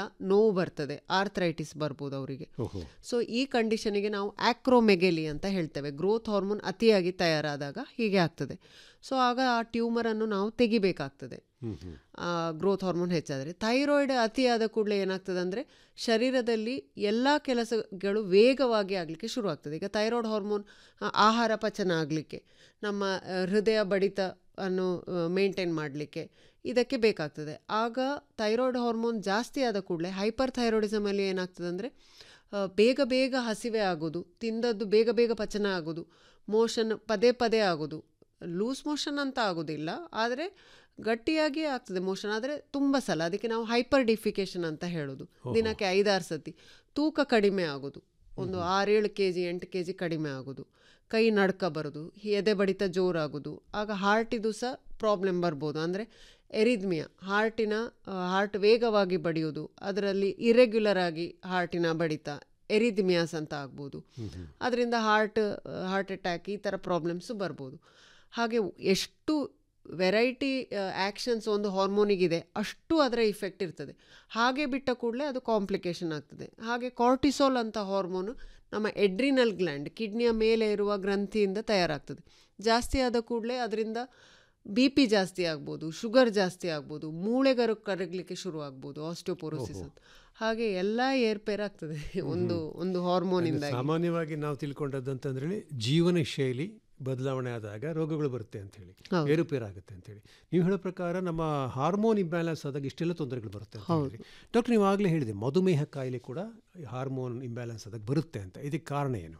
ನೋವು ಬರ್ತದೆ ಆರ್ಥರೈಟಿಸ್ ಬರ್ಬೋದು ಅವರಿಗೆ ಓಹೋ ಸೊ ಈ ಕಂಡೀಷನಿಗೆ ನಾವು ಆಕ್ರೋಮೆಗೆಲಿ ಅಂತ ಹೇಳ್ತೇವೆ ಗ್ರೋತ್ ಹಾರ್ಮೋನ್ ಅತಿಯಾಗಿ ತಯಾರಾದಾಗ ಹೀಗೆ ಆಗ್ತದೆ ಸೊ ಆಗ ಆ ಟ್ಯೂಮರನ್ನು ನಾವು ತೆಗಿಬೇಕಾಗ್ತದೆ ಹ್ಮ್ ಹ್ಮ್ ಗ್ರೋತ್ ಹಾರ್ಮೋನ್ ಹೆಚ್ಚಾದರೆ ಥೈರಾಯ್ಡ್ ಅತಿಯಾದ ಕೂಡಲೇ ಏನಾಗ್ತದೆ ಅಂದರೆ ಶರೀರದಲ್ಲಿ ಎಲ್ಲ ಕೆಲಸಗಳು ವೇಗವಾಗಿ ಆಗಲಿಕ್ಕೆ ಶುರುವಾಗ್ತದೆ ಈಗ ಥೈರಾಯ್ಡ್ ಹಾರ್ಮೋನ್ ಆ, ಆಹಾರ ಪಚನ ಆಗಲಿಕ್ಕೆ ನಮ್ಮ ಆ, ಹೃದಯ ಬಡಿತ ಅನ್ನು ಮೇಂಟೈನ್ ಮಾಡಲಿಕ್ಕೆ ಇದಕ್ಕೆ ಬೇಕಾಗ್ತದೆ ಆಗ ಥೈರಾಯ್ಡ್ ಹಾರ್ಮೋನ್ ಜಾಸ್ತಿ ಆದ ಕೂಡಲೇ ಹೈಪರ್ ಥೈರಾಯ್ಡಿಸಮಲ್ಲಿ ಏನಾಗ್ತದೆ ಅಂದರೆ ಬೇಗ ಬೇಗ ಹಸಿವೆ ಆಗೋದು ತಿಂದದ್ದು ಬೇಗ ಬೇಗ ಪಚನ ಆಗೋದು ಮೋಷನ್ ಪದೇ ಪದೇ ಆಗೋದು ಲೂಸ್ ಮೋಷನ್ ಅಂತ ಆಗೋದಿಲ್ಲ ಆದರೆ ಗಟ್ಟಿಯಾಗಿ ಆಗ್ತದೆ ಮೋಷನ್ ಆದರೆ ತುಂಬ ಸಲ ಅದಕ್ಕೆ ನಾವು ಹೈಪರ್ ಡಿಫಿಕೇಶನ್ ಅಂತ ಹೇಳೋದು ದಿನಕ್ಕೆ ಐದಾರು ಸತಿ ತೂಕ ಕಡಿಮೆ ಆಗೋದು ಒಂದು ಆರೇಳು ಕೆ ಜಿ ಎಂಟು ಕೆ ಜಿ ಕಡಿಮೆ ಆಗೋದು ಕೈ ನಡ್ಕ ಬರೋದು ಎದೆ ಬಡಿತ ಜೋರಾಗೋದು ಆಗ ಹಾರ್ಟಿದು ಸಹ ಪ್ರಾಬ್ಲಮ್ ಬರ್ಬೋದು ಅಂದರೆ ಎರಿದ್ಮಿಯಾ ಹಾರ್ಟಿನ ಹಾರ್ಟ್ ವೇಗವಾಗಿ ಬಡಿಯೋದು ಅದರಲ್ಲಿ ಇರೆಗ್ಯುಲರ್ ಆಗಿ ಹಾರ್ಟಿನ ಬಡಿತ ಎರಿದ್ಮಿಯಾಸ್ ಅಂತ ಆಗ್ಬೋದು ಅದರಿಂದ ಹಾರ್ಟ್ ಹಾರ್ಟ್ ಅಟ್ಯಾಕ್ ಈ ಥರ ಪ್ರಾಬ್ಲಮ್ಸು ಬರ್ಬೋದು ಹಾಗೆ ಎಷ್ಟು ವೆರೈಟಿ ಆ್ಯಕ್ಷನ್ಸ್ ಒಂದು ಹಾರ್ಮೋನಿಗಿದೆ ಅಷ್ಟು ಅದರ ಇಫೆಕ್ಟ್ ಇರ್ತದೆ ಹಾಗೆ ಬಿಟ್ಟ ಕೂಡಲೇ ಅದು ಕಾಂಪ್ಲಿಕೇಶನ್ ಆಗ್ತದೆ ಹಾಗೆ ಕಾರ್ಟಿಸೋಲ್ ಅಂತ ಹಾರ್ಮೋನು ನಮ್ಮ ಎಡ್ರಿನಲ್ ಗ್ಲ್ಯಾಂಡ್ ಕಿಡ್ನಿಯ ಮೇಲೆ ಇರುವ ಗ್ರಂಥಿಯಿಂದ ತಯಾರಾಗ್ತದೆ ಜಾಸ್ತಿ ಆದ ಕೂಡಲೇ ಅದರಿಂದ ಬಿ ಪಿ ಜಾಸ್ತಿ ಆಗ್ಬೋದು ಶುಗರ್ ಜಾಸ್ತಿ ಆಗ್ಬೋದು ಮೂಳೆಗರು ಕರಗಲಿಕ್ಕೆ ಶುರು ಆಗ್ಬೋದು ಆಸ್ಟಿಯೋಪೋರೋಸಿಸ್ ಅಂತ ಹಾಗೆ ಎಲ್ಲ ಏರ್ಪೇರ್ ಆಗ್ತದೆ ಒಂದು ಒಂದು ಹಾರ್ಮೋನಿಂದ ಸಾಮಾನ್ಯವಾಗಿ ನಾವು ತಿಳ್ಕೊಂಡದ್ದು ಅಂತಂದ್ರೆ ಜೀವನ ಶೈಲಿ ಬದಲಾವಣೆ ಆದಾಗ ರೋಗಗಳು ಬರುತ್ತೆ ಅಂತ ಹೇಳಿ ಏರುಪೇರು ಆಗುತ್ತೆ ಅಂತ ಹೇಳಿ ನೀವು ಹೇಳೋ ಪ್ರಕಾರ ನಮ್ಮ ಹಾರ್ಮೋನ್ ಇಂಬ್ಯಾಲೆನ್ಸ್ ಆದಾಗ ಇಷ್ಟೆಲ್ಲ ತೊಂದರೆಗಳು ಬರುತ್ತೆ ಅಂತ ಹೇಳಿದ್ರಿ ಡಾಕ್ಟರ್ ನೀವು ಆಗಲೇ ಹೇಳಿದೆ ಮಧುಮೇಹ ಕಾಯಿಲೆ ಕೂಡ ಹಾರ್ಮೋನ್ ಇಂಬ್ಯಾಲೆನ್ಸ್ ಆದಾಗ ಬರುತ್ತೆ ಅಂತ ಇದಕ್ಕೆ ಕಾರಣ ಏನು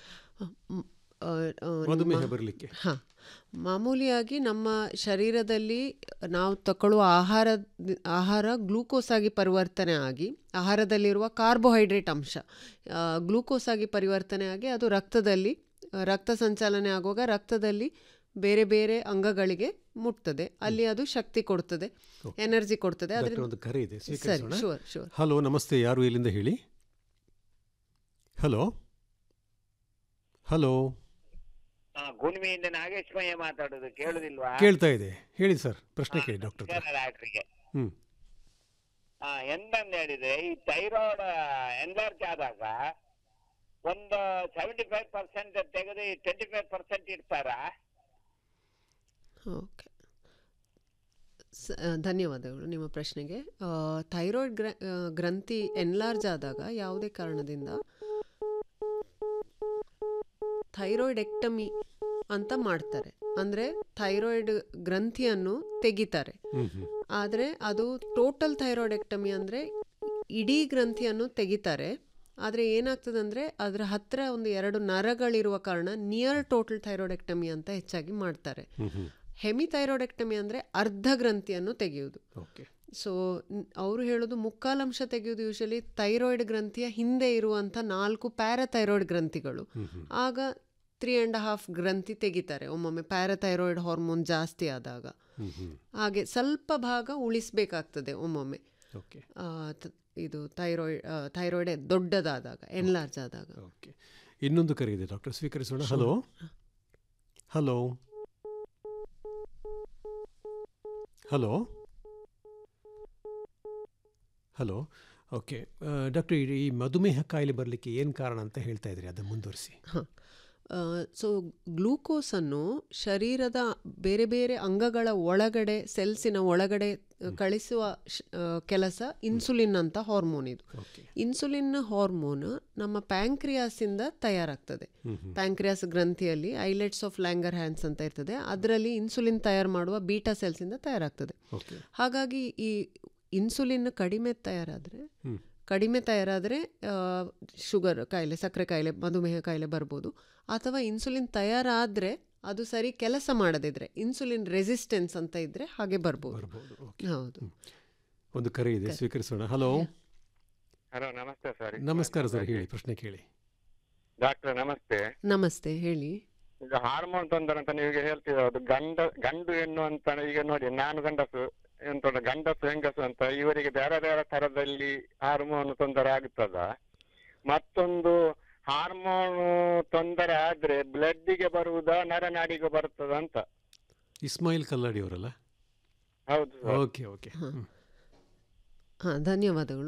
ಮಧುಮೇಹ ಬರಲಿಕ್ಕೆ ಹಾಂ ಮಾಮೂಲಿಯಾಗಿ ನಮ್ಮ ಶರೀರದಲ್ಲಿ ನಾವು ತಗೊಳ್ಳುವ ಆಹಾರ ಆಹಾರ ಗ್ಲೂಕೋಸ್ ಆಗಿ ಪರಿವರ್ತನೆ ಆಗಿ ಆಹಾರದಲ್ಲಿರುವ ಕಾರ್ಬೋಹೈಡ್ರೇಟ್ ಅಂಶ ಗ್ಲೂಕೋಸ್ ಆಗಿ ಪರಿವರ್ತನೆ ಆಗಿ ಅದು ರಕ್ತದಲ್ಲಿ ಆ, ರಕ್ತ ಸಂಚಾಲನೆ ಆಗುವಾಗ ರಕ್ತದಲ್ಲಿ ಬೇರೆ ಬೇರೆ ಅಂಗಗಳಿಗೆ ಮುಟ್ತದೆ ಅಲ್ಲಿ ಅದು ಶಕ್ತಿ ಕೊಡ್ತದೆ ಎನರ್ಜಿ ಕೊಡ್ತದೆ ಡಾಕ್ಟರ್ ಅದರಿಂದ ಒಂದು ಕರೆ ಇದೆ ಸರಿ ಸ್ವೀಕರಿಸೋಣ ಶೂರ್ ಶೂರ್ ಹಲೋ ನಮಸ್ತೆ ಯಾರು ಎಲ್ಲಿಂದ ಹೇಳಿ ಹಲೋ ಹಲೋ ಹಾ ಗುಣಿಮೆಯಿಂದ ನಾಗೇಶ್ಮಯ್ಯ ಮಾತಾಡೋದು ಕೇಳುದಿಲ್ವಾ ಕೇಳ್ತಾ ಇದೆ ಹೇಳಿ ಸರ್ ಪ್ರಶ್ನೆ ಕೇಳಿ ಡಾಕ್ಟರ್ ಹತ್ರ. ನಮಸ್ಕಾರ ಡಾಕ್ಟ್ರಿಗೆ ಹ್ಮ್ ಹಾ ಎಂತಂದ ಹೇಳಿದ್ರೆ ಈ ಥೈರಾಯ್ಡ್ ಎನ್ಲಾರ್ಜ್ ಆದಾಗ ಒಂದು ಸೆವೆಂಟಿ ಫೈವ್ ಪರ್ಸೆಂಟ್ ತೆಗೆದು ಟ್ವೆಂಟಿ ಫೈವ್ ಪರ್ಸೆಂಟ್ ಇಡ್ತಾರಾ ಓಕೆ ಸ ಆ, ಧನ್ಯವಾದಗಳು ನಿಮ್ಮ ಪ್ರಶ್ನೆಗೆ ಆ, ಥೈರಾಯ್ಡ್ ಗ್ರ ಆ, ಗ್ರಂಥಿ ಎನ್ಲಾರ್ಜ್ ಆದಾಗ ಯಾವುದೇ ಕಾರಣದಿಂದ ಥೈರಾಯ್ಡ್ ಎಕ್ಟಮಿ ಅಂತ ಮಾಡ್ತಾರೆ ಅಂದರೆ ಥೈರಾಯ್ಡ್ ಗ್ರಂಥಿಯನ್ನು ತೆಗಿತಾರೆ ಹ್ಮ್ ಹ್ಮ್ ಆದರೆ ಅದು ಟೋಟಲ್ ಥೈರಾಯ್ಡೆಕ್ಟಮಿ ಅಂದರೆ ಇಡೀ ಗ್ರಂಥಿಯನ್ನು ತೆಗಿತಾರೆ ಆದರೆ ಏನಾಗ್ತದೆ ಅಂದರೆ ಅದರ ಹತ್ತಿರ ಒಂದು ಎರಡು ನರಗಳಿರುವ ಕಾರಣ ನಿಯರ್ ಟೋಟಲ್ ಥೈರಾಯ್ಡೆಕ್ಟಮಿ ಅಂತ ಹೆಚ್ಚಾಗಿ ಮಾಡ್ತಾರೆ ಹ್ಮ್ ಹ್ಮ್ ಹೆಮಿಥೈರಾಯ್ಡೆಕ್ಟಮಿ ಅಂದರೆ ಅರ್ಧ ಗ್ರಂಥಿಯನ್ನು ತೆಗೆಯುವುದು ಓಕೆ ಸೊ ಅವರು ಹೇಳೋದು ಮುಕ್ಕಾಲಂಶ ತೆಗೆಯೋದು ಯೂಶಲಿ ಥೈರಾಯ್ಡ್ ಗ್ರಂಥಿಯ ಹಿಂದೆ ಇರುವಂಥ ನಾಲ್ಕು ಪ್ಯಾರಾಥೈರಾಯ್ಡ್ ಗ್ರಂಥಿಗಳು ಆಗ ತ್ರೀ ಆ್ಯಂಡ್ ಹಾಫ್ ಗ್ರಂಥಿ ತೆಗಿತಾರೆ ಒಮ್ಮೊಮ್ಮೆ ಪ್ಯಾರಾಥೈರಾಯ್ಡ್ ಹಾರ್ಮೋನ್ ಜಾಸ್ತಿ ಆದಾಗ ಹ್ಮ್ ಹ್ಮ್ ಹಾಗೆ ಸ್ವಲ್ಪ ಭಾಗ ಉಳಿಸ್ಬೇಕಾಗ್ತದೆ ಒಮ್ಮೊಮ್ಮೆ ಓಕೆ ಆ, ತ- ಇದು ಥೈರಾಯ್ಡ್ ಥೈರಾಯ್ಡ್ ದೊಡ್ಡದಾದಾಗ ಎನ್ಲಾರ್ಜ್ ಆದಾಗ ಓಕೆ ಇನ್ನೊಂದು ಕರೆ ಇದೆ ಡಾಕ್ಟರ್ ಸ್ವೀಕರಿಸೋಣ hello hello hello hello okay doctor ಈ ಮಧುಮೇಹ ಕಾಯಿಲೆ ಬರಲಿಕ್ಕೆ ಏನು ಕಾರಣ ಅಂತ ಹೇಳ್ತಾ ಇದ್ರಿ ಅದನ್ನು ಮುಂದುವರಿಸಿ ಹಾಂ ಸೊ ಗ್ಲೂಕೋಸನ್ನು ಶರೀರದ ಬೇರೆ ಬೇರೆ ಅಂಗಗಳ ಒಳಗಡೆ ಸೆಲ್ಸಿನ ಒಳಗಡೆ ಆ, ಕಳಿಸುವ ಶ್- ಆ, ಕೆಲಸ ಇನ್ಸುಲಿನ್ ಅಂತ ಹಾರ್ಮೋನ್ ಇದು ಓಕೆ ಇನ್ಸುಲಿನ್ ಹಾರ್ಮೋನ್ ನಮ್ಮ ಪ್ಯಾಂಕ್ರಿಯಾಸಿಂದ ತಯಾರಾಗ್ತದೆ ಪ್ಯಾಂಕ್ರಿಯಾಸ್ ಗ್ರಂಥಿಯಲ್ಲಿ ಐಲೆಟ್ಸ್ ಆಫ್ ಲ್ಯಾಂಗರ್ ಹ್ಯಾಂಡ್ಸ್ ಅಂತ ಇರ್ತದೆ ಅದರಲ್ಲಿ ಇನ್ಸುಲಿನ್ ತಯಾರು ಮಾಡುವ ಬೀಟಾ ಸೆಲ್ಸಿಂದ ತಯಾರಾಗ್ತದೆ ಓಕೆ ಹಾಗಾಗಿ ಈ ಇನ್ಸುಲಿನ್ ಕಡಿಮೆ ತಯಾರಾದರೆ ಹ್ಮ್. ಕಡಿಮೆ ತಯಾರಾದರೆ ಶುಗರ್ ಕಾಯಿಲೆ ಸಕ್ಕರೆ ಕಾಯಿಲೆ ಮಧುಮೇಹ ಕಾಯಿಲೆ ಬರ್ಬೋದು ಅಥವಾ ಇನ್ಸುಲಿನ್ ತಯಾರಾದರೆ ಅದು ಸರಿ ಕೆಲಸ ಮಾಡದಿದ್ರೆ ಇನ್ಸುಲಿನ್ ರೆಸಿಸ್ಟೆನ್ಸ್ ಅಂತ ಇದ್ದರೆ ಹಾಗೆ ಬರ್ಬೋದು ಬರ್ಬೋದು ಓಕೆ ಹೌದು ಒಂದು ಕರೆ ಇದೆ ಸ್ವೀಕರಿಸೋಣ ಹಲೋ ಹಲೋ ನಮಸ್ತೆ ಸರ್ ನಮಸ್ಕಾರ ಸರ್ ಹೇಳಿ ಪ್ರಶ್ನೆ ಕೇಳಿ ಡಾಕ್ಟರ್ ನಮಸ್ತೆ ನಮಸ್ತೆ ಹೇಳಿ ಈಗ ಹಾರ್ಮೋನ್ ತೊಂದರೆ ಅಂತ ನೀವು ಈಗ ಹೇಳ್ತೀರ ಅದು ಗಂಡ ಗಂಡು ಹೆಣ್ಣು ಅಂತ ಈಗ ನೋಡಿ ನಾನು ಗಂಡಸು ಎಂತ ಉಂಟು, ಗಂಡಸು ಹೆಂಗಸು ಅಂತ ಇವರಿಗೆ ಬೇರೆ ಬೇರೆ ತರದಲ್ಲಿ ಹಾರ್ಮೋನ್ ತೊಂದರೆ ಆಗುತ್ತದ ಮತ್ತೊಂದು ಹಾರ್ಮೋನ್ ತೊಂದರೆ ಆದ್ರೆ ಬ್ಲಡ್ಡಿಗೆ ಬರುವುದಾ ನರನಾಡಿಗೆ ಬರ್ತದ ಅಂತ ಇಸ್ಮಾಯಿಲ್ ಕಲ್ಲಾಡಿ ಅವರಲ್ಲ ಹೌದು ಸರ್ ಓಕೆ ಓಕೆ ಹ್ಮ್ ಹಾಂ ಧನ್ಯವಾದಗಳು